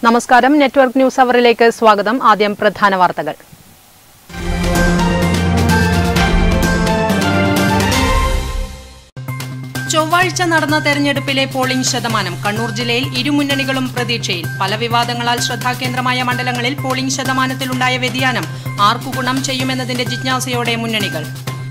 നമസ്കാരം network news അവറിലേക്ക് സ്വാഗതം ആദ്യം പ്രധാന വാർത്തകൾ ചൊവ്വാഴ്ച നടന്ന തെരഞ്ഞെടുപ്പിലെ പോളിംഗ് ശതമാനം കണ്ണൂർ ജില്ലയിൽ ഇരുമുന്നണികളും പ്രതീക്ഷയിൽ പല വിവാദങ്ങളാൽ ശ്രദ്ധാകേന്ദ്രമായ മണ്ഡലങ്ങളിൽ പോളിംഗ് ശതമാനത്തിലുണ്ടായ വ്യതിയാനം ആർക്കു ഗുണം ചെയ്യുമെന്നതിന്റെ ജിജ്ഞാസയോടെ മുന്നണികൾ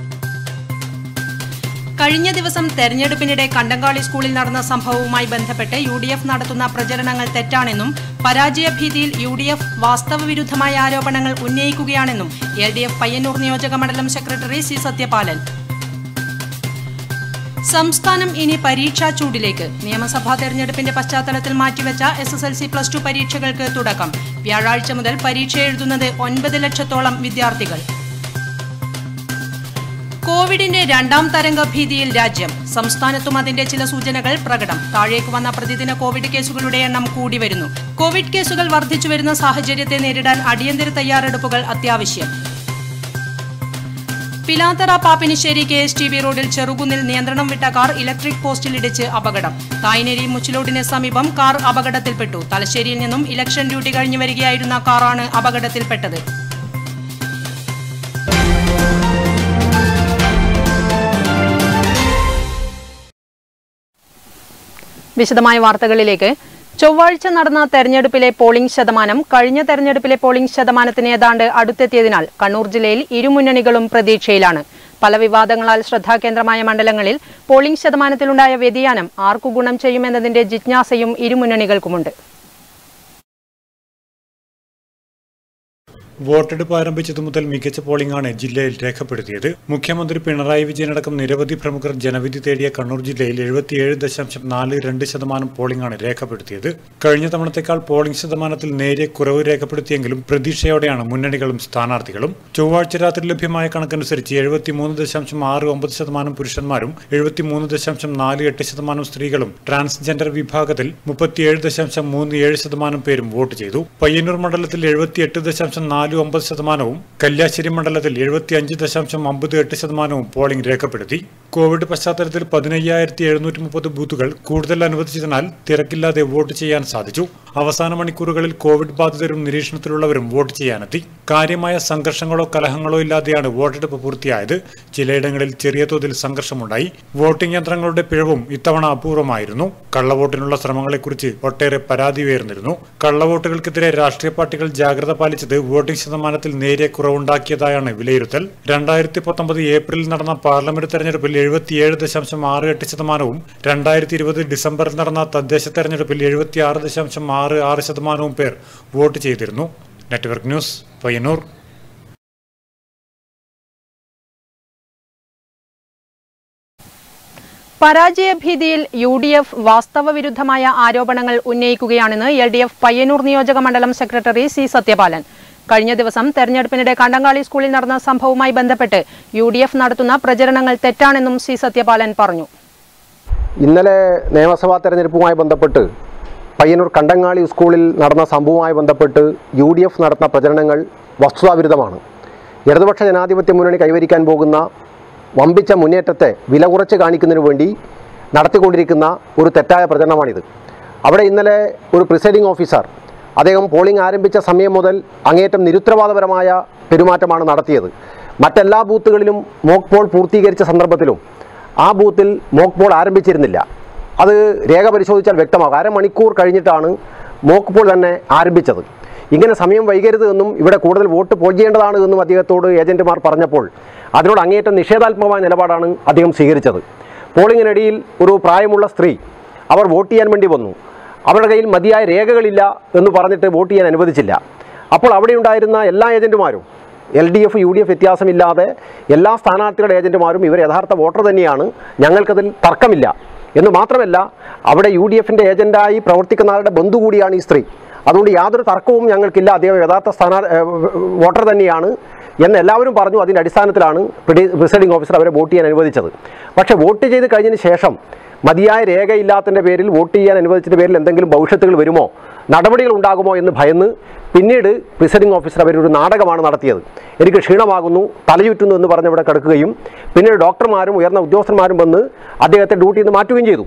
കഴിഞ്ഞ ദിവസം തെരഞ്ഞെടുപ്പിനിടെ കണ്ടങ്കാളി സ്കൂളിൽ നടന്ന സംഭവവുമായി ബന്ധപ്പെട്ട് യു ഡി എഫ് നടത്തുന്ന പ്രചരണങ്ങൾ തെറ്റാണെന്നും പരാജയ ഭീതിയിൽ യു ഡി എഫ് വാസ്തവവിരുദ്ധമായ ആരോപണങ്ങൾ ഉന്നയിക്കുകയാണെന്നും എൽ ഡി എഫ് പയ്യന്നൂർ നിയോജക മണ്ഡലം സെക്രട്ടറി സി സത്യപാലൻ സംസ്ഥാനം ഇനി പരീക്ഷാ ചൂടിലേക്ക് നിയമസഭാ തെരഞ്ഞെടുപ്പിന്റെ പശ്ചാത്തലത്തിൽ മാറ്റിവെച്ച S S L C plus two പരീക്ഷകൾക്ക് തുടക്കം വ്യാഴാഴ്ച മുതൽ പരീക്ഷ എഴുതുന്നത് ഒൻപത് ലക്ഷത്തോളം വിദ്യാർത്ഥികൾ കോവിഡിന്റെ രണ്ടാം തരംഗ ഭീതിയിൽ രാജ്യം സംസ്ഥാനത്തും അതിന്റെ ചില സൂചനകൾ പ്രകടം താഴേക്ക് വന്ന പ്രതിദിന കോവിഡ് കേസുകളുടെ എണ്ണം കൂടി വരുന്നു കോവിഡ് കേസുകൾ വർദ്ധിച്ചു വരുന്ന സാഹചര്യത്തെ നേരിടാൻ അടിയന്തര തയ്യാറെടുപ്പുകൾ അത്യാവശ്യം Pilathara Pappinisseri K S T V റോഡിൽ ചെറുകുന്നിൽ നിയന്ത്രണം വിട്ട കാർ ഇലക്ട്രിക് പോസ്റ്റിൽ ഇടിച്ച് അപകടം തായ്നേരി മുച്ചിലോടിന് സമീപം കാർ അപകടത്തിൽപ്പെട്ടു തലശ്ശേരിയിൽ നിന്നും ഇലക്ഷൻ ഡ്യൂട്ടി കഴിഞ്ഞു വരികയായിരുന്ന കാറാണ് അപകടത്തിൽപ്പെട്ടത് വിശദമായ വാർത്തകളിലേക്ക് ചൊവ്വാഴ്ച നടന്ന തെരഞ്ഞെടുപ്പിലെ പോളിംഗ് ശതമാനം കഴിഞ്ഞ തെരഞ്ഞെടുപ്പിലെ പോളിംഗ് ശതമാനത്തിന് ഏതാണ്ട് അടുത്തെത്തിയതിനാൽ കണ്ണൂർ ജില്ലയിൽ ഇരുമുന്നണികളും പ്രതീക്ഷയിലാണ് പല വിവാദങ്ങളാൽ ശ്രദ്ധാകേന്ദ്രമായ മണ്ഡലങ്ങളിൽ പോളിംഗ് ശതമാനത്തിലുണ്ടായ വ്യതിയാനം ആർക്കു ഗുണം ചെയ്യുമെന്നതിന്റെ ജിജ്ഞാസയും ഇരുമുന്നണികൾക്കുമുണ്ട് വോട്ടെടുപ്പ് ആരംഭിച്ചതു മുതൽ മികച്ച പോളിംഗാണ് ജില്ലയിൽ രേഖപ്പെടുത്തിയത് മുഖ്യമന്ത്രി പിണറായി വിജയനടക്കം നിരവധി പ്രമുഖർ ജനവിധി തേടിയ കണ്ണൂർ ജില്ലയിൽ എഴുപത്തിയേഴ് ദശാംശം നാല് രണ്ട് ശതമാനം പോളിംഗാണ് രേഖപ്പെടുത്തിയത് കഴിഞ്ഞ തവണത്തേക്കാൾ പോളിംഗ് ശതമാനത്തിൽ നേരിയ കുറവ് രേഖപ്പെടുത്തിയെങ്കിലും പ്രതീക്ഷയോടെയാണ് മുന്നണികളും സ്ഥാനാർത്ഥികളും ചൊവ്വാഴ്ച രാത്രി ലഭ്യമായ കണക്കനുസരിച്ച് എഴുപത്തിമൂന്ന് ദശാംശം ആറ് ഒമ്പത് ശതമാനം പുരുഷന്മാരും എഴുപത്തിമൂന്ന് ദശാംശം നാല് എട്ട് ശതമാനം സ്ത്രീകളും ട്രാൻസ്ജെൻഡർ വിഭാഗത്തിൽ മുപ്പത്തിയേഴ് ദശാംശം മൂന്ന് ഏഴ് ശതമാനം പേരും വോട്ട് ചെയ്തു പയ്യന്നൂർ മണ്ഡലത്തിൽ എഴുപത്തിയെട്ട് ദശാംശം നാല് ഒമ്പത് ശതമാനവും കല്യാശ്ശേരി മണ്ഡലത്തിൽ എഴുപത്തിയഞ്ച് ദശാംശം അമ്പത് എട്ട് ശതമാനവും പോളിംഗ് രേഖപ്പെടുത്തി കോവിഡ് പശ്ചാത്തലത്തിൽ പതിനയ്യായിരത്തി എഴുന്നൂറ്റി മുപ്പത് ബൂത്തുകൾ കൂടുതൽ അനുവദിച്ചതിനാൽ തിരക്കില്ലാതെ വോട്ട് ചെയ്യാൻ സാധിച്ചു അവസാന മണിക്കൂറുകളിൽ കോവിഡ് ബാധിതരും നിരീക്ഷണത്തിലുള്ളവരും വോട്ട് ചെയ്യാനെത്തി കാര്യമായ സംഘർഷങ്ങളോ കലഹങ്ങളോ ഇല്ലാതെയാണ് വോട്ടെടുപ്പ് പൂർത്തിയായത് ചിലയിടങ്ങളിൽ ചെറിയ തോതിൽ സംഘർഷമുണ്ടായി വോട്ടിംഗ് യന്ത്രങ്ങളുടെ പിഴവും ഇത്തവണ അപൂർവമായിരുന്നു കള്ളവോട്ടിനുള്ള ശ്രമങ്ങളെക്കുറിച്ച് ഒട്ടേറെ പരാതി ഉയർന്നിരുന്നു കള്ളവോട്ടുകൾക്കെതിരെ രാഷ്ട്രീയ പാർട്ടികൾ ജാഗ്രത പാലിച്ചത് വോട്ടിംഗ് ശതമാനത്തിൽ നേരിയ കുറവുണ്ടാക്കിയതായാണ് വിലയിരുത്തൽ രണ്ടായിരത്തി പത്തൊമ്പത് ഏപ്രിലിൽ നടന്ന പാർലമെന്റ് തെരഞ്ഞെടുപ്പിൽ എഴുപത്തിയേഴ് ദശാംശം ആറ് എട്ട് ശതമാനവും രണ്ടായിരത്തി ഇരുപത് ഡിസംബറിൽ നടന്ന തദ്ദേശ തെരഞ്ഞെടുപ്പിൽ എഴുപത്തിയാറ് ദശാംശം ആറ് ആറ് ശതമാനവും പേർ വോട്ട് ചെയ്തിരുന്നു നെറ്റ്വർക്ക് ന്യൂസ് പയ്യന്നൂർ പരാജയ ഭീതിയിൽ യു ഡി എഫ് വാസ്തവവിരുദ്ധമായ ആരോപണങ്ങൾ ഉന്നയിക്കുകയാണെന്ന് എൽ ഡി എഫ് പയ്യന്നൂർ നിയോജക മണ്ഡലം സെക്രട്ടറി സി സത്യപാലൻ കഴിഞ്ഞ ദിവസം തെരഞ്ഞെടുപ്പിനിടെ കണ്ടങ്കാളി സ്കൂളിൽ നടന്ന സംഭവവുമായി ബന്ധപ്പെട്ട് യു ഡി എഫ് നടത്തുന്ന പ്രചരണങ്ങൾ തെറ്റാണെന്നും സി സത്യപാലൻ പറഞ്ഞു ഇന്നലെ നിയമസഭാ തെരഞ്ഞെടുപ്പുമായി ബന്ധപ്പെട്ട് പയ്യന്നൂർ കണ്ടങ്ങാളി സ്കൂളിൽ നടന്ന സംഭവവുമായി ബന്ധപ്പെട്ട് യു ഡി എഫ് നടത്തുന്ന പ്രചരണങ്ങൾ വസ്തുതാവിരുദ്ധമാണ് ഇടതുപക്ഷ ജനാധിപത്യ മുന്നണി കൈവരിക്കാൻ പോകുന്ന വമ്പിച്ച മുന്നേറ്റത്തെ വില കുറച്ച് കാണിക്കുന്നതിന് വേണ്ടി നടത്തിക്കൊണ്ടിരിക്കുന്ന ഒരു തെറ്റായ പ്രചരണമാണിത് അവിടെ ഇന്നലെ ഒരു പ്രിസൈഡിംഗ് ഓഫീസർ അദ്ദേഹം പോളിംഗ് ആരംഭിച്ച സമയം മുതൽ അങ്ങേയറ്റം നിരുത്തരവാദപരമായ പെരുമാറ്റമാണ് നടത്തിയത് മറ്റെല്ലാ ബൂത്തുകളിലും മോക്ക് പോൾ പൂർത്തീകരിച്ച സന്ദർഭത്തിലും ആ ബൂത്തിൽ മോക്ക് പോൾ ആരംഭിച്ചിരുന്നില്ല അത് രേഖ പരിശോധിച്ചാൽ വ്യക്തമാകും അരമണിക്കൂർ കഴിഞ്ഞിട്ടാണ് മോക്ക് പോൾ തന്നെ ആരംഭിച്ചത് ഇങ്ങനെ സമയം വൈകരുത് എന്നും ഇവിടെ കൂടുതൽ വോട്ട് പോൾ ചെയ്യേണ്ടതാണ് എന്നും അദ്ദേഹത്തോട് ഏജന്റുമാർ പറഞ്ഞപ്പോൾ അതിനോട് അങ്ങേയറ്റം നിഷേധാത്മകമായ നിലപാടാണ് അദ്ദേഹം സ്വീകരിച്ചത് പോളിംഗിനിടയിൽ ഒരു പ്രായമുള്ള സ്ത്രീ അവർ വോട്ട് ചെയ്യാൻ വേണ്ടി വന്നു അവരുടെ കയ്യിൽ മതിയായ രേഖകളില്ല എന്ന് പറഞ്ഞിട്ട് വോട്ട് ചെയ്യാൻ അനുവദിച്ചില്ല അപ്പോൾ അവിടെ ഉണ്ടായിരുന്ന എല്ലാ ഏജന്റുമാരും L D F U D F വ്യത്യാസമില്ലാതെ എല്ലാ സ്ഥാനാർത്ഥികളുടെ ഏജന്റുമാരും ഇവർ യഥാർത്ഥ വോട്ടർ തന്നെയാണ് ഞങ്ങൾക്കതിൽ തർക്കമില്ല എന്ന് മാത്രമല്ല അവിടെ യു ഡി എഫിൻ്റെ ഏജന്റായി പ്രവർത്തിക്കുന്ന ആളുടെ ബന്ധു കൂടിയാണ് ഈ സ്ത്രീ അതുകൊണ്ട് യാതൊരു തർക്കവും ഞങ്ങൾക്കില്ല അദ്ദേഹം യഥാർത്ഥ സ്ഥാനാ വോട്ടർ തന്നെയാണ് എന്ന് എല്ലാവരും പറഞ്ഞു അതിൻ്റെ അടിസ്ഥാനത്തിലാണ് പ്രിസൈഡിംഗ് ഓഫീസർ അവരെ വോട്ട് ചെയ്യാൻ അനുവദിച്ചത് പക്ഷേ വോട്ട് ചെയ്ത് കഴിഞ്ഞതിന് ശേഷം മതിയായ രേഖയില്ലാത്തതിൻ്റെ പേരിൽ വോട്ട് ചെയ്യാൻ അനുവദിച്ചതിൻ്റെ പേരിൽ എന്തെങ്കിലും ഭവിഷ്യത്തുകൾ വരുമോ നടപടികൾ ഉണ്ടാകുമോ എന്ന് ഭയന്ന് പിന്നീട് പ്രിസൈഡിംഗ് ഓഫീസർ അവരൊരു നാടകമാണ് നടത്തിയത് എനിക്ക് ക്ഷീണമാകുന്നു തലചുറ്റുന്നു എന്ന് പറഞ്ഞ് ഇവിടെ കിടക്കുകയും പിന്നീട് ഡോക്ടർമാരും ഉയർന്ന ഉദ്യോഗസ്ഥന്മാരും വന്ന് അദ്ദേഹത്തെ ഡ്യൂട്ടിയിൽ നിന്ന് മാറ്റുകയും ചെയ്തു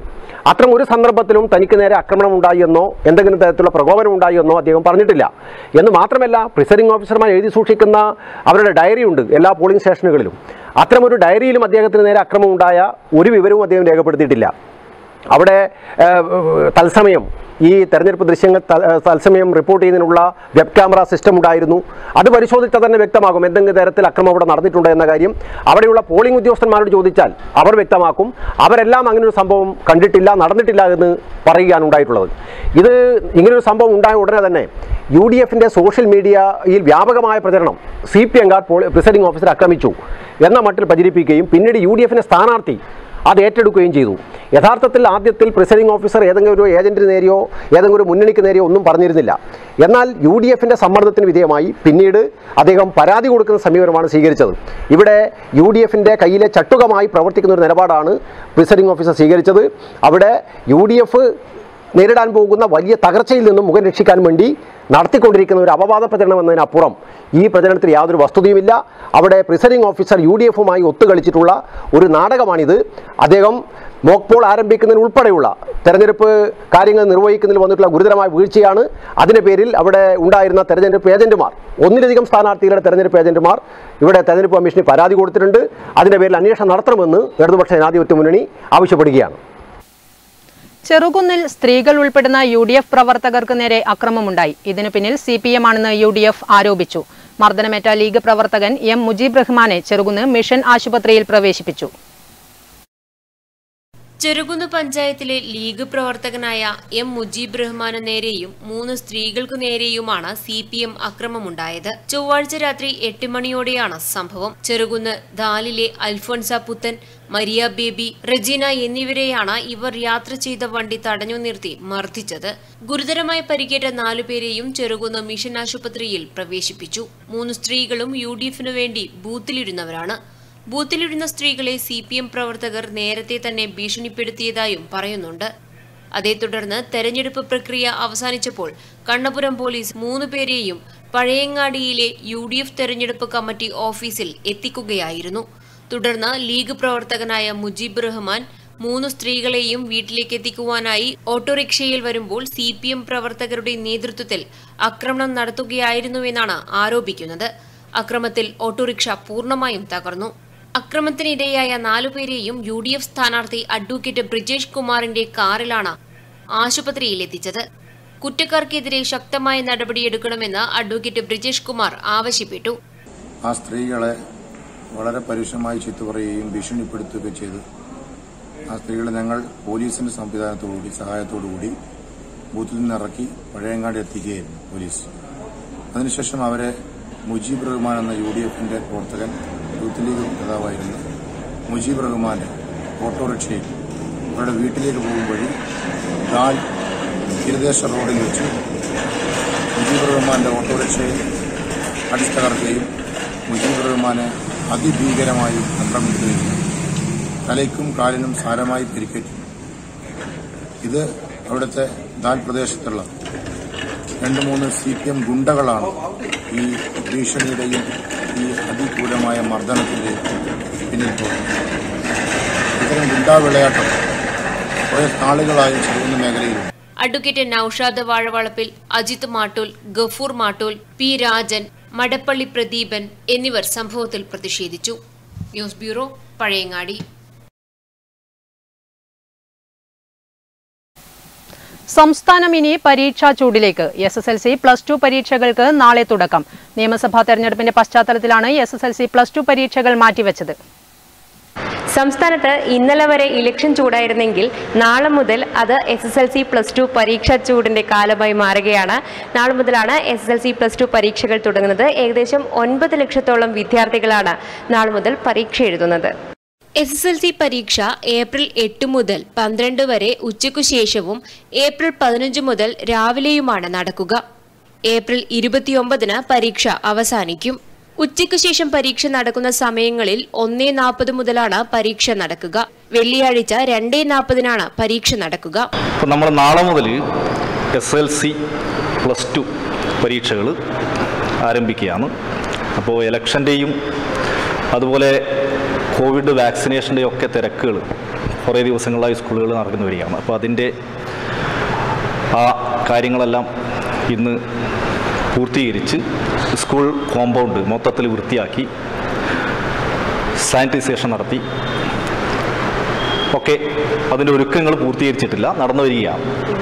അത്തരം ഒരു സന്ദർഭത്തിലും തനിക്ക് നേരെ ആക്രമണം ഉണ്ടായി എന്നോ എന്തെങ്കിലും തരത്തിലുള്ള പ്രകോപനം ഉണ്ടായി എന്നോ അദ്ദേഹം പറഞ്ഞിട്ടില്ല എന്ന് മാത്രമല്ല പ്രിസൈഡിംഗ് ഓഫീസർമാർ എഴുതി സൂക്ഷിക്കുന്ന അവരുടെ ഡയറി ഉണ്ട് എല്ലാ പോളിംഗ് സ്റ്റേഷനുകളിലും അത്തരമൊരു ഡയറിയിലും അദ്ദേഹത്തിന് നേരെ അക്രമം ഉണ്ടായ ഒരു വിവരവും അദ്ദേഹം രേഖപ്പെടുത്തിയിട്ടില്ല അവിടെ ഏഹ്, തത്സമയം ഈ തെരഞ്ഞെടുപ്പ് ദൃശ്യങ്ങൾ ത- ഏഹ്, തത്സമയം റിപ്പോർട്ട് ചെയ്യുന്നതിനുള്ള വെബ് ക്യാമറ സിസ്റ്റം ഉണ്ടായിരുന്നു അത് പരിശോധിച്ചാൽ തന്നെ വ്യക്തമാകും എന്തെങ്കിലും തരത്തിൽ അക്രമം അവിടെ നടന്നിട്ടുണ്ടോ എന്ന കാര്യം അവിടെയുള്ള പോളിംഗ് ഉദ്യോഗസ്ഥന്മാരോട് ചോദിച്ചാൽ അവർ വ്യക്തമാക്കും അവരെല്ലാം അങ്ങനെ ഒരു സംഭവം കണ്ടിട്ടില്ല നടന്നിട്ടില്ല എന്ന് പറയുകയാണ് ഉണ്ടായിട്ടുള്ളത് ഇത് ഇങ്ങനൊരു സംഭവം ഉണ്ടായ ഉടനെ തന്നെ യു ഡി എഫിൻ്റെ സോഷ്യൽ മീഡിയയിൽ വ്യാപകമായ പ്രചരണം സി പി എംകാർ പ്രിസൈഡിംഗ് ഓഫീസറെ ആക്രമിച്ചു എന്ന മട്ടിൽ പ്രചരിപ്പിക്കുകയും പിന്നീട് യു ഡി എഫിൻ്റെ സ്ഥാനാർത്ഥി അത് ഏറ്റെടുക്കുകയും ചെയ്തു യഥാർത്ഥത്തിൽ ആദ്യത്തിൽ പ്രിസൈഡിംഗ് ഓഫീസർ ഏതെങ്കിലും ഒരു ഏജന്റിന് നേരെയോ ഏതെങ്കിലും ഒരു മുന്നണിക്ക് നേരെയോ ഒന്നും പറഞ്ഞിരുന്നില്ല എന്നാൽ യു ഡി എഫിൻ്റെ സമ്മർദ്ദത്തിന് വിധേയമായി പിന്നീട് അദ്ദേഹം പരാതി കൊടുക്കുന്ന സമീപനമാണ് സ്വീകരിച്ചത് ഇവിടെ യു ഡി എഫിൻ്റെ കയ്യിലെ ചട്ടുകമായി പ്രവർത്തിക്കുന്ന ഒരു നിലപാടാണ് പ്രിസൈഡിംഗ് ഓഫീസർ സ്വീകരിച്ചത് അവിടെ യു ഡി എഫ് നേരിടാൻ പോകുന്ന വലിയ തകർച്ചയിൽ നിന്നും മുഖം രക്ഷിക്കാൻ വേണ്ടി നടത്തിക്കൊണ്ടിരിക്കുന്ന ഒരു അപവാദ പ്രചരണം എന്നതിനപ്പുറം ഈ പ്രചരണത്തിൽ യാതൊരു വസ്തുതയുമില്ല അവിടെ പ്രിസൈഡിംഗ് ഓഫീസർ യു ഡി എഫുമായി ഒത്തുകളിച്ചിട്ടുള്ള ഒരു നാടകമാണിത് അദ്ദേഹം മോക്ക് പോൾ ആരംഭിക്കുന്നതിന് ഉൾപ്പെടെയുള്ള തെരഞ്ഞെടുപ്പ് കാര്യങ്ങൾ നിർവഹിക്കുന്നതിൽ വന്നിട്ടുള്ള ഗുരുതരമായ വീഴ്ചയാണ് അതിൻ്റെ പേരിൽ അവിടെ ഉണ്ടായിരുന്ന തെരഞ്ഞെടുപ്പ് ഏജന്റുമാർ ഒന്നിലധികം സ്ഥാനാർത്ഥികളുടെ തെരഞ്ഞെടുപ്പ് ഏജന്റുമാർ ഇവിടെ തെരഞ്ഞെടുപ്പ് കമ്മീഷന് പരാതി കൊടുത്തിട്ടുണ്ട് അതിൻ്റെ പേരിൽ അന്വേഷണം നടത്തണമെന്ന് ഇടതുപക്ഷ ജനാധിപത്യ മുന്നണി ആവശ്യപ്പെടുകയാണ് ചെറുകുന്നിൽ സ്ത്രീകൾ ഉൾപ്പെടുന്ന യു ഡി എഫ് പ്രവർത്തകർക്ക് നേരെ അക്രമമുണ്ടായി ഇതിനു പിന്നിൽ സി പി എം ആണെന്ന് യു ഡി എഫ് ആരോപിച്ചു മർദ്ദനമേറ്റ ലീഗ് പ്രവർത്തകൻ എം മുജീബ് റഹ്മാനെ ചെറുകുന്ന് മിഷൻ ആശുപത്രിയിൽ പ്രവേശിപ്പിച്ചു ചെറുകുന്ന് പഞ്ചായത്തിലെ ലീഗ് പ്രവർത്തകനായ എം മുജീബ് റഹ്മാനു നേരെയും മൂന്ന് സ്ത്രീകൾക്കു നേരെയുമാണ് സി പി എം അക്രമമുണ്ടായത് ചൊവ്വാഴ്ച രാത്രി എട്ട് മണിയോടെയാണ് സംഭവം ചെറുകുന്ന് ദാലിലെ അൽഫോൻസ പുത്തൻ മരിയ ബേബി റെജീന എന്നിവരെയാണ് ഇവർ യാത്ര ചെയ്ത വണ്ടി തടഞ്ഞു നിർത്തി മർദ്ദിച്ചത് ഗുരുതരമായി പരിക്കേറ്റ നാലുപേരെയും ചെറുകുന്ന് മിഷൻ ആശുപത്രിയിൽ പ്രവേശിപ്പിച്ചു മൂന്ന് സ്ത്രീകളും യു ഡി എഫിനു വേണ്ടി ബൂത്തിലിരുന്നവരാണ് ബൂത്തിലിരുന്ന സ്ത്രീകളെ സി പി എം പ്രവർത്തകർ നേരത്തെ തന്നെ ഭീഷണിപ്പെടുത്തിയതായും പറയുന്നുണ്ട് അതേ തുടർന്ന് തെരഞ്ഞെടുപ്പ് പ്രക്രിയ അവസാനിച്ചപ്പോൾ കണ്ണപുരം പോലീസ് മൂന്ന് പേരെയും പഴയങ്ങാടിയിലെ യു ഡി എഫ് തെരഞ്ഞെടുപ്പ് കമ്മിറ്റി ഓഫീസിൽ എത്തിക്കുകയായിരുന്നു തുടർന്ന് ലീഗ് പ്രവർത്തകനായ മുജീബ് റഹ്മാൻ മൂന്ന് സ്ത്രീകളെയും വീട്ടിലേക്ക് എത്തിക്കുവാനായി ഓട്ടോറിക്ഷയിൽ വരുമ്പോൾ സി പി എം പ്രവർത്തകരുടെ നേതൃത്വത്തിൽ ആക്രമണം നടത്തുകയായിരുന്നുവെന്നാണ് ആരോപിക്കുന്നത് അക്രമത്തിൽ ഓട്ടോറിക്ഷ പൂർണ്ണമായും തകർന്നു അക്രമത്തിനിരയായ നാലുപേരെയും യു ഡി എഫ് സ്ഥാനാർത്ഥി അഡ്വക്കേറ്റ് ബ്രിജേഷ് കുമാറിന്റെ കാറിലാണ് ആശുപത്രിയിൽ എത്തിച്ചത് കുറ്റക്കാർക്കെതിരെ ശക്തമായ നടപടിയെടുക്കണമെന്ന് അഡ്വക്കേറ്റ് ബ്രിജേഷ് കുമാർ ആവശ്യപ്പെട്ടു ആ സ്ത്രീകളെ വളരെ പരുഷമായി ചീത്ത പറയുകയും ഭീഷണിപ്പെടുത്തുകയും ചെയ്തു ആ സ്ത്രീകളെ ഞങ്ങൾ പോലീസിന്റെ സംവിധാനത്തോടുകൂടി സഹായത്തോടുകൂടി ബൂത്തിൽ നിന്ന് ഇറക്കി പഴയങ്ങാട് എത്തിക്കുകയായിരുന്നു പോലീസ് അതിനുശേഷം അവരെ മുജീബ് റഹ്മാൻ എന്ന യു ഡി എഫിന്റെ പ്രവർത്തകൻ യൂത്ത് ലീഗ് നേതാവായിരുന്നു മുജീബ് റഹ്മാന്റെ ഓട്ടോറിക്ഷയിൽ അവരുടെ വീട്ടിലേക്ക് പോകും വഴി ദാൽ തീരദേശ റോഡിൽ വെച്ച് മുജീബ് റഹ്മാന്റെ ഓട്ടോറിക്ഷയിൽ അടിച്ചു തകർക്കുകയും മുജീബ് റഹ്മാനെ അതിഭീകരമായി ആക്രമിക്കുകയും തലയ്ക്കും കാലിനും സാരമായി പരിക്കേറ്റു ഇത് അവിടുത്തെ ദാൽ പ്രദേശത്തുള്ള രണ്ട് മൂന്ന് സി പി എം ഗുണ്ടകളാണ് ഈ ഭീഷണിയുടെയും ഈ അതിക്രൂരമായ മർദ്ദനത്തിന്റെയും പിന്നിൽ പോകുന്നത് ഇത്തരം ഗുണ്ടാ വിളയാട്ടം കുറേ നാളുകളായി ചെറുകുന്ന മേഖലയിലുണ്ട് അഡ്വക്കേറ്റ് നൌഷാദ് വാഴവളപ്പിൽ അജിത് മാട്ടൂൽ ഗഫൂർ മാട്ടൂൽ പി രാജൻ മടപ്പള്ളി പ്രദീപൻ എന്നിവർ സംഭവത്തിൽ പ്രതിഷേധിച്ചു ന്യൂസ് ബ്യൂറോ പഴയങ്ങാടി സംസ്ഥാനം ഇനി പരീക്ഷാ ചൂടിലേക്ക് S S L C plus two പരീക്ഷകൾക്ക് നാളെ തുടക്കം നിയമസഭാ തെരഞ്ഞെടുപ്പിന്റെ പശ്ചാത്തലത്തിലാണ് S S L C plus two പരീക്ഷകൾ മാറ്റിവെച്ചത് സംസ്ഥാനത്ത് ഇന്നലെ വരെ ഇലക്ഷൻ ചൂടായിരുന്നെങ്കിൽ നാളെ മുതൽ അത് S S L C plus two പരീക്ഷാ ചൂടിന്റെ കാലമായി മാറുകയാണ് നാളെ മുതലാണ് S S L C plus two പരീക്ഷകൾ തുടങ്ങുന്നത് ഏകദേശം ഒൻപത് ലക്ഷത്തോളം വിദ്യാർത്ഥികളാണ് നാളെ മുതൽ പരീക്ഷ എഴുതുന്നത് എസ് എസ് എൽ സി പരീക്ഷ ഏപ്രിൽ എട്ട് മുതൽ പന്ത്രണ്ട് വരെ ഉച്ചയ്ക്കു ശേഷവും ഏപ്രിൽ പതിനഞ്ച് മുതൽ രാവിലെയുമാണ് നടക്കുക ഏപ്രിൽ ഇരുപത്തിയൊമ്പതിന് പരീക്ഷ അവസാനിക്കും ഉച്ചയ്ക്കു ശേഷം പരീക്ഷ നടക്കുന്ന സമയങ്ങളിൽ ഒന്നേ നാൽപ്പത് മുതലാണ് പരീക്ഷ നടക്കുക വെള്ളിയാഴ്ച രണ്ടേ നാൽപ്പതിനാണ് പരീക്ഷ നടക്കുക അപ്പോൾ നമ്മൾ നാളെ മുതൽ S L C plus two പരീക്ഷകൾ ആരംഭിക്കുകയാണ് അപ്പോൾ ഇലക്ഷൻ്റെയും അതുപോലെ കോവിഡ് വാക്സിനേഷൻ്റെയും ഒക്കെ തിരക്കുകൾ കുറേ ദിവസങ്ങളായി സ്കൂളുകൾ നടന്നു വരികയാണ് അപ്പോൾ അതിൻ്റെ ആ കാര്യങ്ങളെല്ലാം ഇന്ന് പൂർത്തീകരിച്ച് സ്കൂൾ കോമ്പൗണ്ട് മൊത്തത്തിൽ വൃത്തിയാക്കി സാനിറ്റൈസേഷൻ നടത്തി ഒക്കെ അതിൻ്റെ ഒരുക്കങ്ങൾ പൂർത്തീകരിച്ചിട്ടില്ല നടന്നു വരികയാണ്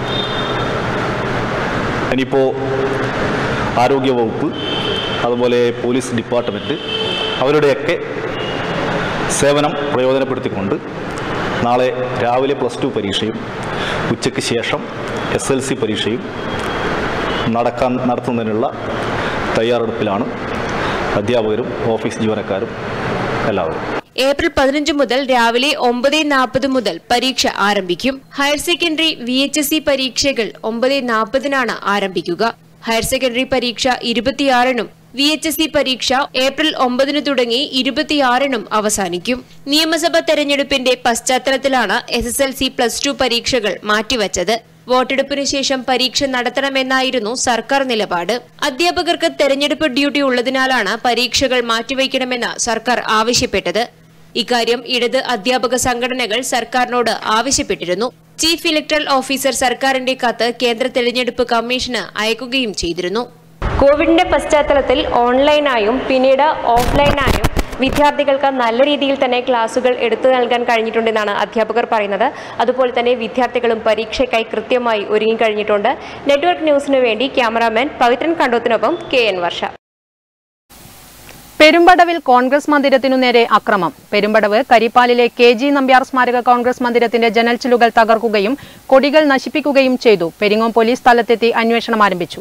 ഇനിയിപ്പോൾ ആരോഗ്യവകുപ്പ് അതുപോലെ പോലീസ് ഡിപ്പാർട്ട്മെൻറ്റ് അവരുടെയൊക്കെ സേവനം പ്രയോജനപ്പെടുത്തിക്കൊണ്ട് നാളെ രാവിലെ പ്ലസ് ടു പരീക്ഷയും ഉച്ചയ്ക്ക് ശേഷം എസ് എൽ സി പരീക്ഷയും നടക്കാൻ നടത്തുന്നതിനുള്ള തയ്യാറെടുപ്പിലാണ് അധ്യാപകരും ഓഫീസ് ജീവനക്കാരും എല്ലാവരും ഏപ്രിൽ പതിനഞ്ച് മുതൽ രാവിലെ ഒമ്പത് നാൽപ്പത് മുതൽ പരീക്ഷ ആരംഭിക്കും higher secondary V H S C പരീക്ഷകൾ ഒമ്പത് നാൽപ്പതിനാണ് ആരംഭിക്കുക ഹയർ സെക്കൻഡറി പരീക്ഷ ഇരുപത്തിയാറിനും വി എച്ച് എസ് സി പരീക്ഷ ഏപ്രിൽ ഒമ്പതിന് തുടങ്ങി ഇരുപത്തിയാറിനും അവസാനിക്കും നിയമസഭാ തെരഞ്ഞെടുപ്പിന്റെ പശ്ചാത്തലത്തിലാണ് S S L C plus two പരീക്ഷകൾ മാറ്റിവച്ചത് വോട്ടെടുപ്പിന് ശേഷം പരീക്ഷ നടത്തണമെന്നായിരുന്നു സർക്കാർ നിലപാട് അധ്യാപകർക്ക് തെരഞ്ഞെടുപ്പ് ഡ്യൂട്ടി ഉള്ളതിനാലാണ് പരീക്ഷകൾ മാറ്റിവയ്ക്കണമെന്ന് സർക്കാർ ആവശ്യപ്പെട്ടത് ഇക്കാര്യം ഇടത് അധ്യാപക സംഘടനകൾ സർക്കാരിനോട് ആവശ്യപ്പെട്ടിരുന്നു ചീഫ് ഇലക്ടറൽ ഓഫീസർ സർക്കാരിന്റെ കത്ത് കേന്ദ്ര തെരഞ്ഞെടുപ്പ് കമ്മീഷന് അയക്കുകയും ചെയ്തിരുന്നു കോവിഡിന്റെ പശ്ചാത്തലത്തിൽ ഓൺലൈനായും പിന്നീട് ഓഫ്ലൈനായും വിദ്യാർത്ഥികൾക്ക് നല്ല രീതിയിൽ തന്നെ ക്ലാസുകൾ എടുത്തു നൽകാൻ കഴിഞ്ഞിട്ടുണ്ടെന്നാണ് അധ്യാപകർ പറയുന്നത് അതുപോലെ തന്നെ വിദ്യാർത്ഥികളും പരീക്ഷയ്ക്കായി കൃത്യമായി ഒരുങ്ങിക്കഴിഞ്ഞിട്ടുണ്ട് നെറ്റ്വർക്ക് ന്യൂസിനു വേണ്ടി ക്യാമറാമാൻ പവിത്രൻ കണ്ടോത്തിനൊപ്പം കെ എൻ വർഷ പെരുമ്പടവിൽ കോൺഗ്രസ് മന്ദിരത്തിനു നേരെ അക്രമം പെരുമ്പടവ് കരിപ്പാലിലെ കെ ജി നമ്പ്യാർ സ്മാരക കോൺഗ്രസ് മന്ദിരത്തിന്റെ ജനൽച്ചിലുകൾ തകർക്കുകയും കൊടികൾ നശിപ്പിക്കുകയും ചെയ്തു പെരിങ്ങോം പോലീസ് സ്ഥലത്തെത്തി അന്വേഷണം ആരംഭിച്ചു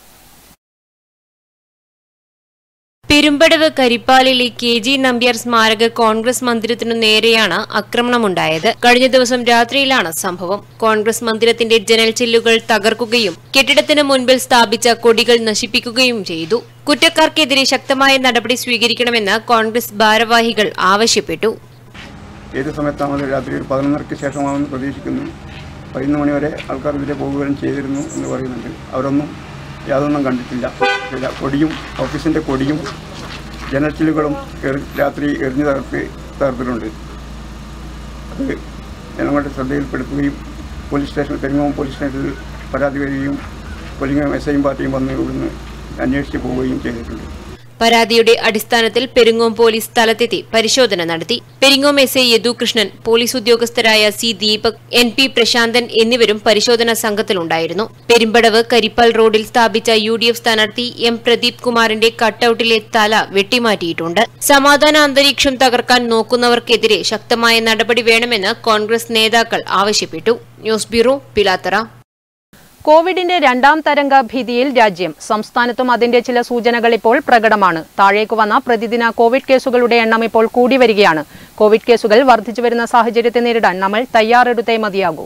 പെരുമ്പടവ് കരിപ്പാലിലെ കെ ജി നമ്പ്യാർ സ്മാരക കോൺഗ്രസ് മന്ദിരത്തിനു നേരെയാണ് ആക്രമണമുണ്ടായത് കഴിഞ്ഞ ദിവസം രാത്രിയിലാണ് സംഭവം കോൺഗ്രസ് മന്ദിരത്തിന്റെ ജനൽ ചില്ലുകൾ തകർക്കുകയും കെട്ടിടത്തിന് മുൻപിൽ സ്ഥാപിച്ച കൊടികൾ നശിപ്പിക്കുകയും ചെയ്തു കുറ്റക്കാർക്കെതിരെ ശക്തമായ നടപടി സ്വീകരിക്കണമെന്ന് കോൺഗ്രസ് ഭാരവാഹികൾ ആവശ്യപ്പെട്ടു ഏത് സമയത്താണെന്ന് രാത്രി ഒരു പതിനൊന്നരയ്ക്ക് ശേഷമാണെന്ന് പ്രതീക്ഷിക്കുന്നു പതിനൊന്ന് മണിവരെ ആൾക്കാർ ഇതിലെ പോകുകയും ചെയ്തിരുന്നു എന്ന് പറയുന്നുണ്ട് അവരൊന്നും യാതൊന്നും കണ്ടിട്ടില്ല ചില കൊടിയും ഓഫീസിൻ്റെ കൊടിയും ജനച്ചിലുകളും എറി- രാത്രി എറിഞ്ഞു തകർത്ത് തകർത്തിട്ടുണ്ട് അത് ജനങ്ങളുടെ ശ്രദ്ധയിൽപ്പെടുത്തുകയും പോലീസ് സ്റ്റേഷൻ പെരുങ്ങോം പോലീസ് സ്റ്റേഷനിൽ പരാതി വരികയും പൊലിങ്ങോം എസ് ഐയും പാർട്ടിയും വന്ന് ഇവിടുന്ന് അന്വേഷിച്ച് പോവുകയും ചെയ്തിട്ടുണ്ട് പരാതിയുടെ അടിസ്ഥാനത്തിൽ പെരിങ്ങോം പോലീസ് സ്ഥലത്തെത്തി പരിശോധന നടത്തി Peringome S I Yadukrishnan police ഉദ്യോഗസ്ഥരായ C Deepak N P Prasanthan എന്നിവരും പരിശോധനാ സംഘത്തിലുണ്ടായിരുന്നു പെരുമ്പടവ് കരിപ്പാൽ റോഡിൽ സ്ഥാപിച്ച യു ഡി എഫ് സ്ഥാനാർത്ഥി എം പ്രദീപ് കുമാറിന്റെ കട്ടൌട്ടിലെ തല വെട്ടിമാറ്റിയിട്ടുണ്ട് സമാധാന അന്തരീക്ഷം തകർക്കാൻ നോക്കുന്നവർക്കെതിരെ ശക്തമായ നടപടി വേണമെന്ന് കോൺഗ്രസ് നേതാക്കൾ ആവശ്യപ്പെട്ടു ന്യൂസ് ബ്യൂറോ പിലാത്തറ കോവിഡിന്റെ രണ്ടാം തരംഗ ഭീതിയിൽ രാജ്യം സംസ്ഥാനത്തും അതിന്റെ ചില സൂചനകൾ ഇപ്പോൾ പ്രകടമാണ് താഴേക്ക് വന്ന പ്രതിദിന കോവിഡ് കേസുകളുടെ എണ്ണം ഇപ്പോൾ കൂടി വരികയാണ് കോവിഡ് കേസുകൾ വർദ്ധിച്ചു വരുന്ന സാഹചര്യത്തെ നേരിടാൻ നമ്മൾ തയ്യാറെടുത്തേ മതിയാകൂ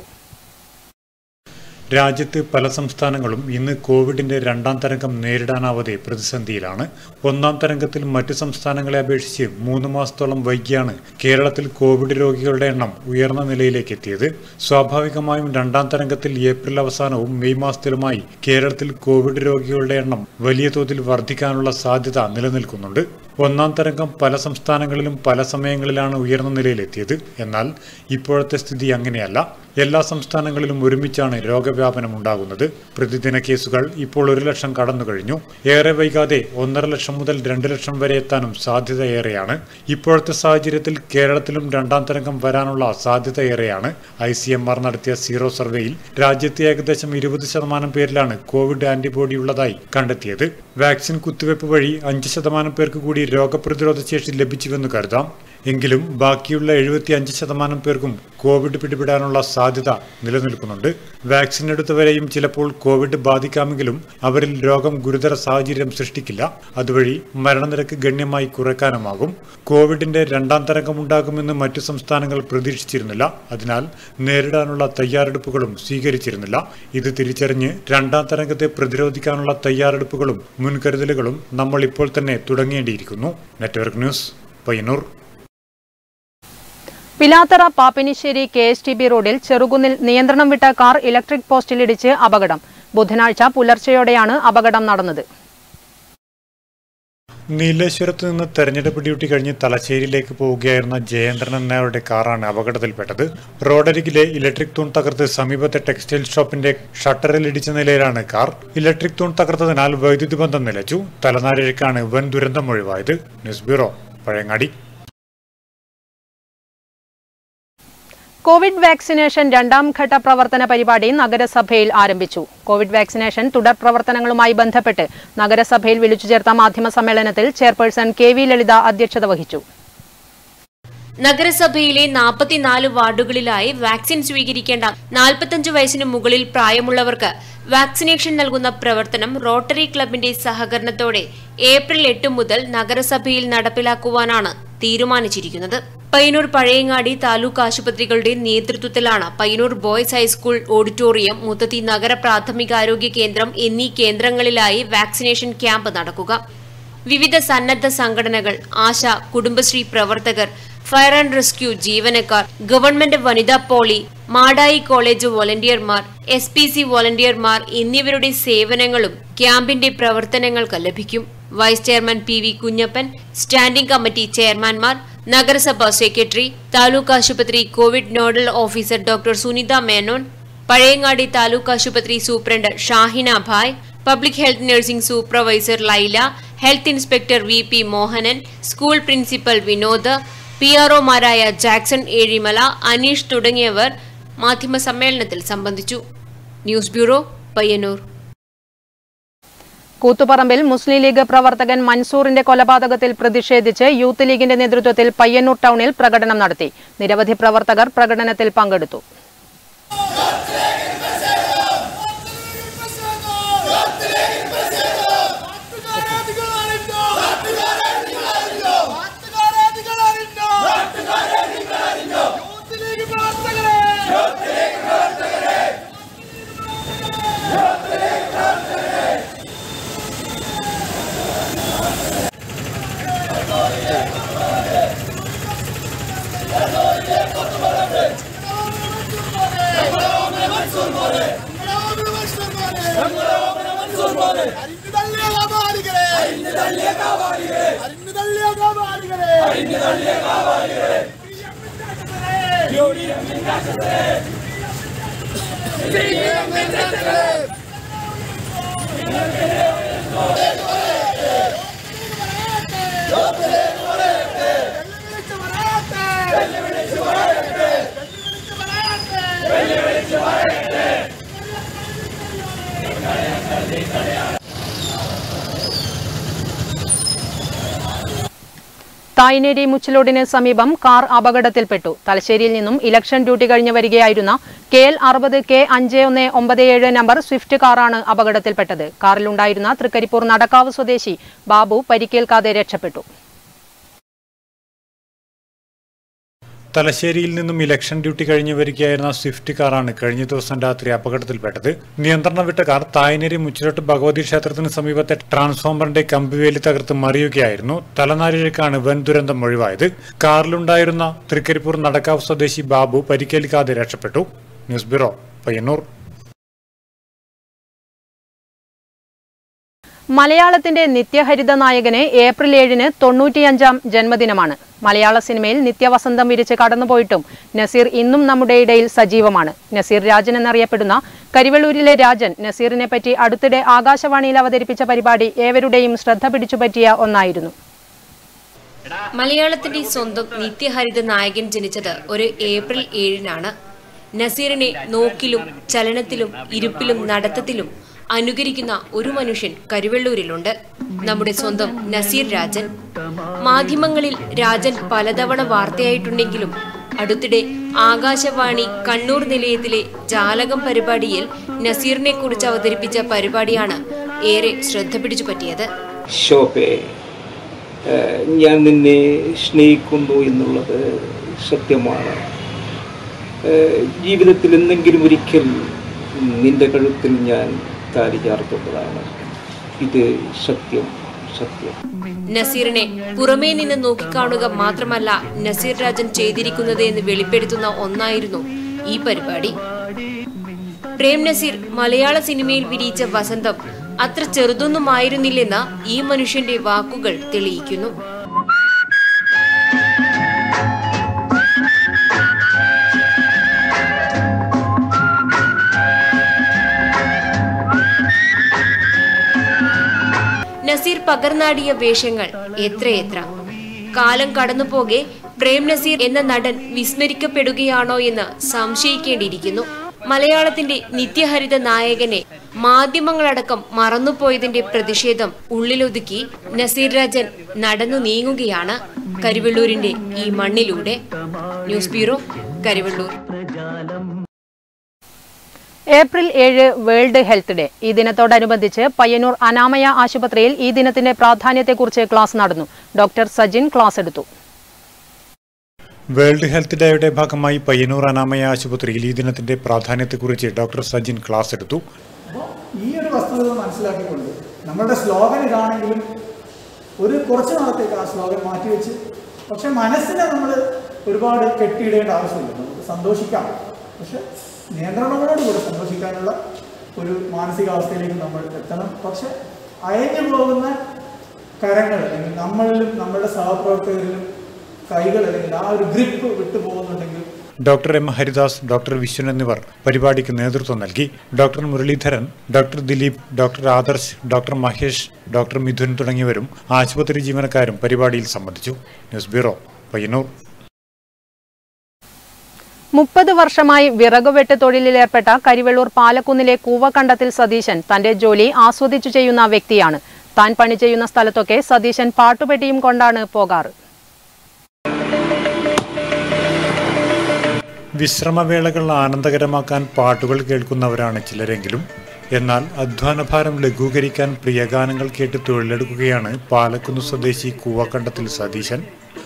രാജ്യത്ത് പല സംസ്ഥാനങ്ങളും ഇന്ന് കോവിഡിന്റെ രണ്ടാം തരംഗം നേരിടാനാവാതെ പ്രതിസന്ധിയിലാണ് ഒന്നാം തരംഗത്തിൽ മറ്റ് സംസ്ഥാനങ്ങളെ അപേക്ഷിച്ച് മൂന്ന് മാസത്തോളം വൈകിയാണ് കേരളത്തിൽ കോവിഡ് രോഗികളുടെ എണ്ണം ഉയർന്ന നിലയിലേക്ക് എത്തിയത് സ്വാഭാവികമായും രണ്ടാം തരംഗത്തിൽ ഏപ്രിൽ അവസാനവും മെയ് മാസത്തിലുമായി കേരളത്തിൽ കോവിഡ് രോഗികളുടെ എണ്ണം വലിയ തോതിൽ വർദ്ധിക്കാനുള്ള സാധ്യത നിലനിൽക്കുന്നുണ്ട് ഒന്നാം തരംഗം പല സംസ്ഥാനങ്ങളിലും പല സമയങ്ങളിലാണ് ഉയർന്ന നിലയിലെത്തിയത് എന്നാൽ ഇപ്പോഴത്തെ സ്ഥിതി അങ്ങനെയല്ല എല്ലാ സംസ്ഥാനങ്ങളിലും ഒരുമിച്ചാണ് രോഗവ്യാപനം ഉണ്ടാകുന്നത് പ്രതിദിന കേസുകൾ ഇപ്പോൾ ഒരു ലക്ഷം കടന്നു കഴിഞ്ഞു ഏറെ വൈകാതെ ഒന്നര ലക്ഷം മുതൽ രണ്ട് ലക്ഷം വരെ എത്താനും സാധ്യത ഏറെയാണ് ഇപ്പോഴത്തെ സാഹചര്യത്തിൽ കേരളത്തിലും രണ്ടാം തരംഗം വരാനുള്ള സാധ്യത ഏറെയാണ് ഐ സി എം ആർ നടത്തിയ സീറോ സർവേയിൽ രാജ്യത്തെ ഏകദേശം ഇരുപത് ശതമാനം പേരിലാണ് കോവിഡ് ആന്റിബോഡി ഉള്ളതായി കണ്ടെത്തിയത് വാക്സിൻ കുത്തിവയ്പ് വഴി അഞ്ച് ശതമാനം പേർക്ക് കൂടി രോഗപ്രതിരോധ ശേഷി ലഭിച്ചുവെന്ന് കരുതാം എങ്കിലും ബാക്കിയുള്ള എഴുപത്തി അഞ്ച് ശതമാനം പേർക്കും കോവിഡ് പിടിപെടാനുള്ള സാധ്യത നിലനിൽക്കുന്നുണ്ട് വാക്സിൻ എടുത്തവരെയും ചിലപ്പോൾ കോവിഡ് ബാധിക്കാമെങ്കിലും അവരിൽ രോഗം ഗുരുതര സാഹചര്യം സൃഷ്ടിക്കില്ല അതുവഴി മരണനിരക്ക് ഗണ്യമായി കുറയ്ക്കാനുമാകും കോവിഡിന്റെ രണ്ടാം തരംഗം ഉണ്ടാകുമെന്ന് മറ്റു സംസ്ഥാനങ്ങൾ പ്രതീക്ഷിച്ചിരുന്നില്ല അതിനാൽ നേരിടാനുള്ള തയ്യാറെടുപ്പുകളും സ്വീകരിച്ചിരുന്നില്ല ഇത് തിരിച്ചറിഞ്ഞ് രണ്ടാം തരംഗത്തെ പ്രതിരോധിക്കാനുള്ള തയ്യാറെടുപ്പുകളും മുൻകരുതലുകളും നമ്മൾ ഇപ്പോൾ തന്നെ തുടങ്ങേണ്ടിയിരിക്കുന്നു network news Payyanur Pilathara Pappinisseri K S T B റോഡിൽ ചെറുകുന്നിൽ നിയന്ത്രണം വിട്ട കാർ ഇലക്ട്രിക് പോസ്റ്റിലിടിച്ച് അപകടം ബുധനാഴ്ച പുലർച്ചെയോടെയാണ് അപകടം നടന്നത് നീലേശ്വരത്ത് നിന്ന് തെരഞ്ഞെടുപ്പ് ഡ്യൂട്ടി കഴിഞ്ഞ് തലശ്ശേരിയിലേക്ക് പോവുകയായിരുന്ന ജയേന്ദ്രൻ എന്നയാളുടെ കാറാണ് അപകടത്തിൽപ്പെട്ടത് റോഡരികിലെ ഇലക്ട്രിക് തൂൺ തകർത്ത് സമീപത്തെ ടെക്സ്റ്റൈൽ ഷോപ്പിന്റെ ഷട്ടറിൽ ഇടിച്ച നിലയിലാണ് കാർ ഇലക്ട്രിക് തൂൺ തകർത്തതിനാൽ വൈദ്യുതി ബന്ധം നിലച്ചു തലനാരിഴക്കാണ് വൻ ദുരന്തം ഒഴിവായത് news bureau Pazhayangadi covid vaccination രണ്ടാം ഘട്ട പ്രവർത്തന പരിപാടി നഗരസഭയിൽ ആരംഭിച്ചു കോവിഡ് വാക്സിനേഷൻ തുടർ പ്രവർത്തനങ്ങളുമായി ബന്ധപ്പെട്ട് നഗരസഭയിൽ വിളിച്ചു ചേർത്ത മാധ്യമ സമ്മേളനത്തിൽ ചെയർപേഴ്സൺ കെ വി ലളിത അധ്യക്ഷത വഹിച്ചു നഗരസഭയിലെ നാൽപ്പത്തിനാല് വാർഡുകളിലായി വാക്സിൻ സ്വീകരിക്കേണ്ട നാൽപ്പത്തഞ്ച് വയസ്സിന് മുകളിൽ പ്രായമുള്ളവർക്ക് വാക്സിനേഷൻ നൽകുന്ന പ്രവർത്തനം റോട്ടറി ക്ലബിന്റെ സഹകരണത്തോടെ ഏപ്രിൽ എട്ട് മുതൽ നഗരസഭയിൽ നടപ്പിലാക്കുവാനാണ് തീരുമാനിച്ചിരിക്കുന്നത് പയ്യന്നൂർ പഴയങ്ങാടി താലൂക്ക് ആശുപത്രികളുടെ നേതൃത്വത്തിലാണ് Payyanur boys high school auditorium Muthathi നഗര പ്രാഥമികാരോഗ്യ കേന്ദ്രം എന്നീ കേന്ദ്രങ്ങളിലായി വാക്സിനേഷൻ ക്യാമ്പ് നടക്കുക വിവിധ സന്നദ്ധ സംഘടനകൾ ആശ കുടുംബശ്രീ പ്രവർത്തകർ ഫയർ ആൻഡ് റെസ്ക്യൂ ജീവനക്കാർ ഗവൺമെന്റ് വനിതാ പോളി മാടായി കോളേജ് വോളണ്ടിയർമാർ എസ് പി സി വോളണ്ടിയർമാർ എന്നിവരുടെ സേവനങ്ങളും ക്യാമ്പിന്റെ പ്രവർത്തനങ്ങൾക്ക് ലഭിക്കും vice chairman P V Kunhappan standing committee ചെയർമാൻമാർ നഗരസഭാ സെക്രട്ടറി താലൂക്ക് ആശുപത്രി covid nodal officer doctor Sunitha Menon Pazhayangadi taluk ആശുപത്രി superintendent Shahina Bhai public health nursing supervisor Laila health inspector V P Mohanan school principal Vinod P ആർഒമാരായ ജാക്സൺ ഏഴിമല അനീഷ് തുടങ്ങിയവർ മാധ്യമ സമ്മേളനത്തിൽ സംബന്ധിച്ചു ന്യൂസ് ബ്യൂറോ പയ്യന്നൂർ കൂത്തുപറമ്പിൽ മുസ്ലിം ലീഗ് പ്രവർത്തകൻ മൻസൂറിന്റെ കൊലപാതകത്തിൽ പ്രതിഷേധിച്ച് യൂത്ത് ലീഗിന്റെ നേതൃത്വത്തിൽ പയ്യന്നൂർ ടൗണിൽ പ്രകടനം നടത്തി നിരവധി പ്രവർത്തകർ പ്രകടനത്തിൽ പങ്കെടുത്തു തായ്നേരി മുച്ചിലോടിന് സമീപം കാർ അപകടത്തിൽപ്പെട്ടു തലശ്ശേരിയിൽ നിന്നും ഇലക്ഷൻ ഡ്യൂട്ടി കഴിഞ്ഞ് വരികയായിരുന്ന കെ എൽ അറുപത് കെ അഞ്ച് ഒന്ന് ഒമ്പത് ഏഴ് നമ്പർ സ്വിഫ്റ്റ് കാറാണ് അപകടത്തിൽപ്പെട്ടത് കാറിലുണ്ടായിരുന്ന തൃക്കരിപ്പൂർ നടക്കാവ് സ്വദേശി ബാബു പരിക്കേൽക്കാതെ രക്ഷപ്പെട്ടു തലശ്ശേരിയിൽ നിന്നും ഇലക്ഷൻ ഡ്യൂട്ടി കഴിഞ്ഞ് വരികയായിരുന്ന സ്വിഫ്റ്റ് കാറാണ് കഴിഞ്ഞ ദിവസം രാത്രി അപകടത്തിൽപ്പെട്ടത് നിയന്ത്രണം വിട്ട കാർ തായനേരി മുച്ചിലോട്ട് ഭഗവതി ക്ഷേത്രത്തിന് സമീപത്തെ ട്രാൻസ്ഫോമറിന്റെ കമ്പിവേലി തകർത്ത് മറിയുകയായിരുന്നു തലനാരിഴക്കാണ് വൻ ദുരന്തം ഒഴിവായത് കാറിലുണ്ടായിരുന്ന തൃക്കരിപ്പൂർ നടക്കാവ് സ്വദേശി ബാബു പരിക്കേൽക്കാതെ രക്ഷപ്പെട്ടു ന്യൂസ് ബ്യൂറോ പയ്യന്നൂർ മലയാളത്തിന്റെ നിത്യഹരിത നായകന് ഏപ്രിൽ ഏഴിന് തൊണ്ണൂറ്റിയഞ്ചാം ജന്മദിനമാണ് മലയാള സിനിമയിൽ നിത്യവസന്തം വിരിച്ച് കടന്നുപോയിട്ടും നസീർ ഇന്നും നമ്മുടെ ഇടയിൽ സജീവമാണ് നസീർ രാജൻ എന്നറിയപ്പെടുന്ന കരിവള്ളൂരിലെ രാജൻ നസീറിനെ പറ്റി അടുത്തിടെ ആകാശവാണിയിൽ അവതരിപ്പിച്ച പരിപാടി ഏവരുടെയും ശ്രദ്ധ പിടിച്ചുപറ്റിയ ഒന്നായിരുന്നു മലയാളത്തിന്റെ സ്വന്തം നിത്യഹരിത നായകൻ ജനിച്ചത് ഒരു ഏപ്രിൽ ഏഴിനാണ് നസീറിനെ നോക്കിലും ചലനത്തിലും ഇരിപ്പിലും നടത്തത്തിലും അനുകരിക്കുന്ന ഒരു മനുഷ്യൻ കരുവള്ളൂരിലുണ്ട് നമ്മുടെ സ്വന്തം നസീർ രാജൻ മാധ്യമങ്ങളിൽ രാജൻ പലതവണ വാർത്തയായിട്ടുണ്ടെങ്കിലും അടുത്തിടെ ആകാശവാണി കണ്ണൂർ നിലയത്തിലെ ജാലകം പരിപാടിയിൽ നസീറിനെ കുറിച്ച് അവതരിപ്പിച്ച പരിപാടിയാണ് ഏറെ ശ്രദ്ധ പിടിച്ചു പറ്റിയത് ശോഭെ ഏഹ് ഞാൻ നിന്നെ സ്നേഹിക്കുന്നു എന്നുള്ളത് സത്യമാണ് ഏഹ് ജീവിതത്തിൽ എന്തെങ്കിലും ഒരിക്കൽ നിന്റെ കഴുത്തിൽ ഞാൻ താലി ചാർത്തുന്നതാണ് ഇത് സത്യം സത്യം നസീറിനെ പുറമേ നിന്ന് നോക്കിക്കാണുക മാത്രമല്ല നസീർ രാജൻ ചെയ്തിരിക്കുന്നത് എന്ന് വെളിപ്പെടുത്തുന്ന ഒന്നായിരുന്നു ഈ പരിപാടി പ്രേം നസീർ മലയാള സിനിമയിൽ വിരിയിച്ച വസന്തം അത്ര ചെറുതൊന്നുമായിരുന്നില്ലെന്ന് ഈ മനുഷ്യന്റെ വാക്കുകൾ തെളിയിക്കുന്നു നസീർ പകർന്നാടിയ വേഷങ്ങൾ എത്രയെത്ര കാലം കടന്നുപോകെ പ്രേം നസീർ എന്ന നടൻ വിസ്മരിക്കപ്പെടുകയാണോ എന്ന് സംശയിക്കേണ്ടിയിരിക്കുന്നു മലയാളത്തിന്റെ നിത്യഹരിത നായകനെ മാധ്യമങ്ങളടക്കം മറന്നുപോയതിന്റെ പ്രതിഷേധം ഉള്ളിലൊതുക്കി നസീർ രാജൻ നടന്നു നീങ്ങുകയാണ് കരിവെള്ളൂരിന്റെ ഈ മണ്ണിലൂടെ ന്യൂസ് ബ്യൂറോ കരിവെള്ളൂർ ഏപ്രിൽ ഏഴ് വേൾഡ് ഹെൽത്ത് ഡേ ഈ ദിനത്തോടനുബന്ധിച്ച് പയ്യന്നൂർ അനാമയ ആശുപത്രിയിൽ ഈ ദിനത്തിന്റെ പ്രാധാന്യത്തെക്കുറിച്ച് ക്ലാസ് നടന്നു ഡോക്ടർ സജിൻ ക്ലാസ് എടുത്തു വേൾഡ് ഹെൽത്ത് ഡേയുടെ ഭാഗമായി പയ്യന്നൂർ അനാമയ ആശുപത്രിയിൽ ഈ ദിനത്തിന്റെ പ്രാധാന്യത്തെക്കുറിച്ച് ഡോക്ടർ സജിൻ ക്ലാസ് എടുത്തു അപ്പോൾ ഈ ഒരു വസ്തുത മനസ്സിലാക്കിക്കൊണ്ട് നമ്മളുടെ സ്ലോഗൻ ഇതാണെങ്കിലും ഒരു കുറച്ച് നാളത്തേക്ക് ആ സ്ലോഗൻ മാറ്റിവെച്ച് പക്ഷെ മനസ്സിനെ നമ്മൾ ഒരുപാട് കെട്ടിയിടേണ്ട ആവശ്യമില്ല നമുക്ക് സന്തോഷിക്കാം പക്ഷെ നിയന്ത്രണങ്ങളോടുകൂടെ സന്തോഷിക്കാനുള്ള ഒരു മാനസികാവസ്ഥയിലേക്ക് നമ്മൾ എത്തണം പക്ഷെ അയഞ്ഞു പോകുന്ന കരങ്ങൾ അല്ലെങ്കിൽ നമ്മളിലും നമ്മളുടെ സഹപ്രവർത്തകരിലും കൈകൾ അല്ലെങ്കിൽ ആ ഒരു ഗ്രിപ്പ് വിട്ടു പോകുന്നുണ്ടെങ്കിൽ doctor M Haridas doctor Vishwan എന്നിവർ പരിപാടിക്ക് നേതൃത്വം നൽകി doctor Muralidharan doctor Dileep doctor Adarsh doctor Mahesh doctor Mithun തുടങ്ങിയവരും ആശുപത്രി ജീവനക്കാരും പരിപാടിയിൽ സംബന്ധിച്ചു ന്യൂസ് ബ്യൂറോ പയ്യന്നൂർ മുപ്പത് വർഷമായി വിറകുവെട്ട് തൊഴിലിലേർപ്പെട്ട കരിവെള്ളൂർ പാലക്കുന്നിലെ കൂവക്കണ്ടത്തിൽ സതീശൻ തന്റെ ജോലി ആസ്വദിച്ചു ചെയ്യുന്ന വ്യക്തിയാണ് താൻ പണി ചെയ്യുന്ന സ്ഥലത്തൊക്കെ സതീശൻ പാട്ടുപെട്ടിയും കൊണ്ടാണ് പോകാറ് വിശ്രമവേളകൾ ആനന്ദകരമാക്കാൻ പാട്ടുകൾ കേൾക്കുന്നവരാണ് ചിലരെങ്കിലും എന്നാൽ അധ്വാനഭാരം ലഘൂകരിക്കാൻ പ്രിയഗാനങ്ങൾ കേട്ട് തൊഴിലെടുക്കുകയാണ് പാലക്കുന്ന് സ്വദേശി കൂവക്കണ്ടത്തിൽ സതീശൻ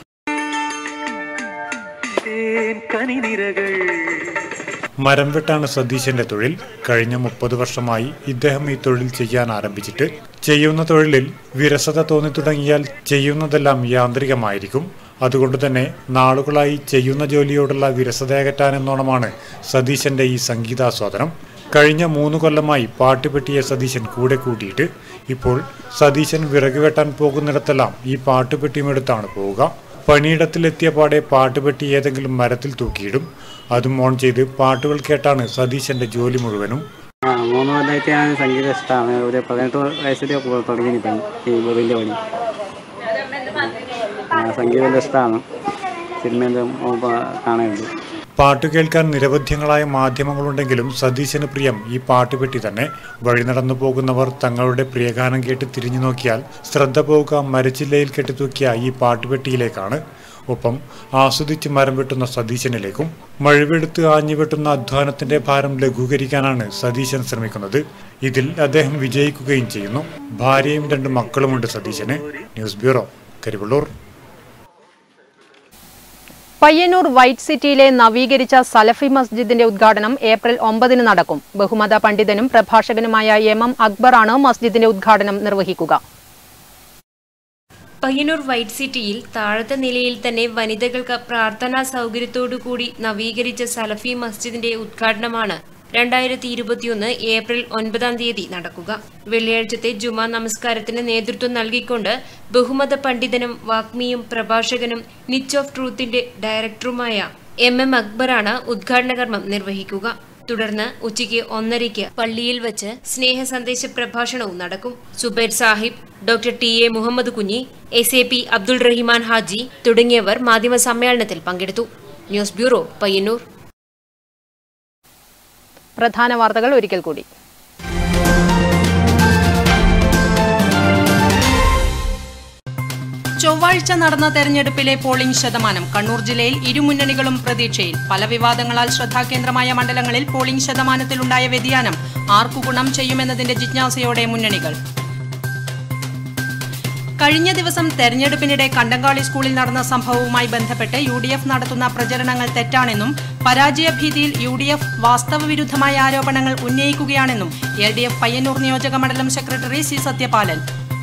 മരം വെട്ടാണ് സതീശന്റെ തൊഴിൽ കഴിഞ്ഞ മുപ്പത് വർഷമായി ഇദ്ദേഹം ഈ തൊഴിൽ ചെയ്യാൻ ആരംഭിച്ചിട്ട് ചെയ്യുന്ന തൊഴിലിൽ വിരസത തോന്നി തുടങ്ങിയാൽ ചെയ്യുന്നതെല്ലാം യാന്ത്രികമായിരിക്കും അതുകൊണ്ട് തന്നെ നാളുകളായി ചെയ്യുന്ന ജോലിയോടുള്ള വിരസതയകറ്റാനെന്നോണമാണ് സതീശന്റെ ഈ സംഗീതാസ്വാദനം കഴിഞ്ഞ മൂന്ന് കൊല്ലമായി പാട്ടുപെട്ടിയെ സതീശൻ കൂടെ കൂട്ടിയിട്ട് ഇപ്പോൾ സതീശൻ വിറക് വെട്ടാൻ പോകുന്നിടത്തെല്ലാം ഈ പാട്ടുപെട്ടിയുമെടുത്താണ് പോവുക പണിയിടത്തിലെത്തിയ പാടെ പാട്ടുപെട്ടി ഏതെങ്കിലും മരത്തിൽ തൂക്കിയിടും അതും ഓൺ ചെയ്ത് പാട്ടുകൾ കേട്ടാണ് സതീശന്റെ ജോലി മുഴുവനും ആ മൂന്ന് കൊല്ലമായിട്ട് ഞാൻ സംഗീതം ഇഷ്ടമാണ് ഒരു പതിനെട്ട് വയസ്സിൽ തുടങ്ങി പണി ഈ ബോബിൻ്റെ പണി ആ, സംഗീതം ഇഷ്ടമാണ് സിനിമയിലും കാണുന്നുണ്ട് പാട്ട് കേൾക്കാൻ നിരവധ്യങ്ങളായ മാധ്യമങ്ങളുണ്ടെങ്കിലും സതീശന് പ്രിയം ഈ പാട്ടുപെട്ടി തന്നെ വഴി നടന്നു പോകുന്നവർ തങ്ങളുടെ പ്രിയഗാനം കേട്ട് തിരിഞ്ഞു നോക്കിയാൽ ശ്രദ്ധ പോവുക മരച്ചില്ലയിൽ കെട്ടിത്തൂക്കിയ ഈ പാട്ടുപെട്ടിയിലേക്കാണ് ഒപ്പം ആസ്വദിച്ച് മരം വെട്ടുന്ന സതീശനിലേക്കും മഴവെടുത്ത് ആഞ്ഞു വെട്ടുന്ന അധ്വാനത്തിന്റെ ഭാരം ലഘൂകരിക്കാനാണ് സതീശൻ ശ്രമിക്കുന്നത് ഇതിൽ അദ്ദേഹം വിജയിക്കുകയും ചെയ്യുന്നു ഭാര്യയും രണ്ട് മക്കളുമുണ്ട് സതീശന് news bureau Karivellur Payyanur white സിറ്റിയിലെ നവീകരിച്ച സലഫി മസ്ജിദിന്റെ ഉദ്ഘാടനം ഏപ്രിൽ ഒമ്പതിന് നടക്കും ബഹുമത പണ്ഡിതനും പ്രഭാഷകനുമായ എം എം അക്ബറാണ് മസ്ജിദിന്റെ ഉദ്ഘാടനം നിർവഹിക്കുക പയ്യന്നൂർ വൈറ്റ് സിറ്റിയിൽ താഴത്തെ നിലയിൽ തന്നെ വനിതകൾക്ക് പ്രാർത്ഥനാ സൗകര്യത്തോടുകൂടി നവീകരിച്ച സലഫി മസ്ജിദിന്റെ ഉദ്ഘാടനമാണ് രണ്ടായിരത്തി ഇരുപത്തിയൊന്ന് ഏപ്രിൽ ഒൻപതാം തീയതി നടക്കുക വെള്ളിയാഴ്ചത്തെ ജുമാ നമസ്കാരത്തിന് നേതൃത്വം നൽകിക്കൊണ്ട് ബഹുമത പണ്ഡിതനും വാഗ്മിയും പ്രഭാഷകനും നിച്ച് ഓഫ് ട്രൂത്തിന്റെ ഡയറക്ടറുമായ എം എം അക്ബറാണ് ഉദ്ഘാടന കർമ്മം നിർവഹിക്കുക തുടർന്ന് ഉച്ചയ്ക്ക് ഒന്നരയ്ക്ക് പള്ളിയിൽ വെച്ച് സ്നേഹ സന്ദേശ പ്രഭാഷണവും നടക്കും Zubair Sahib doctor T A Muhammad Kunhi S A P Abdul Rahiman Haji തുടങ്ങിയവർ മാധ്യമ സമ്മേളനത്തിൽ പങ്കെടുത്തു ന്യൂസ് ബ്യൂറോ പയ്യന്നൂർ പ്രധാന വാർത്തകൾ ഒരിക്കൽ കൂടി ചൊവ്വാഴ്ച നടന്ന തെരഞ്ഞെടുപ്പിലെ പോളിംഗ് ശതമാനം കണ്ണൂർ ജില്ലയിൽ ഇരുമുന്നണികളും പ്രതീക്ഷയിൽ പല വിവാദങ്ങളാൽ ശ്രദ്ധാകേന്ദ്രമായ മണ്ഡലങ്ങളിൽ പോളിംഗ് ശതമാനത്തിലുണ്ടായ വ്യതിയാനം ആർക്കു ഗുണം ചെയ്യുമെന്നതിന്റെ ജിജ്ഞാസയോടെ മുന്നണികൾ കഴിഞ്ഞ ദിവസം തെരഞ്ഞെടുപ്പിനിടെ കണ്ടങ്കാളി സ്കൂളിൽ നടന്ന സംഭവവുമായി ബന്ധപ്പെട്ട് യു ഡി എഫ് നടത്തുന്ന പ്രചരണങ്ങൾ തെറ്റാണെന്നും പരാജയഭീതിയിൽ യു ഡി എഫ് വാസ്തവവിരുദ്ധമായ ആരോപണങ്ങൾ ഉന്നയിക്കുകയാണെന്നും എൽ ഡി എഫ് പയ്യന്നൂർ നിയോജക മണ്ഡലം സെക്രട്ടറി സി സത്യപാലൻ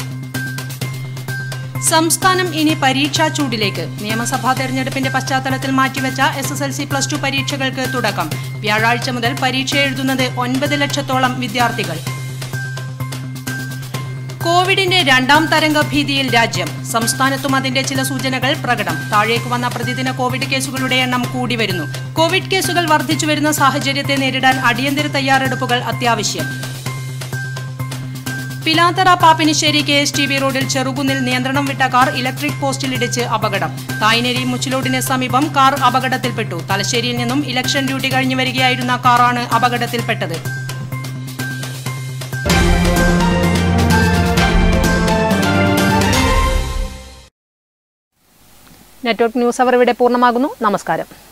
സംസ്ഥാനം ഇനി പരീക്ഷാ ചൂടിലേക്ക് നിയമസഭാ തെരഞ്ഞെടുപ്പിന്റെ പശ്ചാത്തലത്തിൽ മാറ്റിവെച്ച S S L C plus two പരീക്ഷകൾക്ക് തുടക്കം വ്യാഴാഴ്ച മുതൽ പരീക്ഷ എഴുതുന്നത് ഒൻപത് ലക്ഷത്തോളം വിദ്യാർത്ഥികൾ കോവിഡിന്റെ രണ്ടാം തരംഗ ഭീതിയിൽ രാജ്യം സംസ്ഥാനത്തും അതിന്റെ ചില സൂചനകൾ പ്രകടം താഴേക്ക് വന്ന പ്രതിദിന കോവിഡ് കേസുകളുടെ എണ്ണം കൂടി വരുന്നു കോവിഡ് കേസുകൾ വർദ്ധിച്ചു വരുന്ന സാഹചര്യത്തെ നേരിടാൻ അടിയന്തര തയ്യാറെടുപ്പുകൾ അത്യാവശ്യം Pilathara Pappinisseri K S T B റോഡിൽ ചെറുകുന്നിൽ നിയന്ത്രണം വിട്ട കാർ ഇലക്ട്രിക് പോസ്റ്റിലിടിച്ച് അപകടം തായ്നേരി മുച്ചിലോടിന് സമീപം കാർ അപകടത്തിൽപ്പെട്ടു തലശ്ശേരിയിൽ നിന്നും ഇലക്ഷൻ ഡ്യൂട്ടി കഴിഞ്ഞു വരികയായിരുന്ന കാറാണ് അപകടത്തിൽപ്പെട്ടത് നെറ്റ്വർക്ക് ന്യൂസ് അവർ ഇവിടെ പൂർണ്ണമാകുന്നു നമസ്കാരം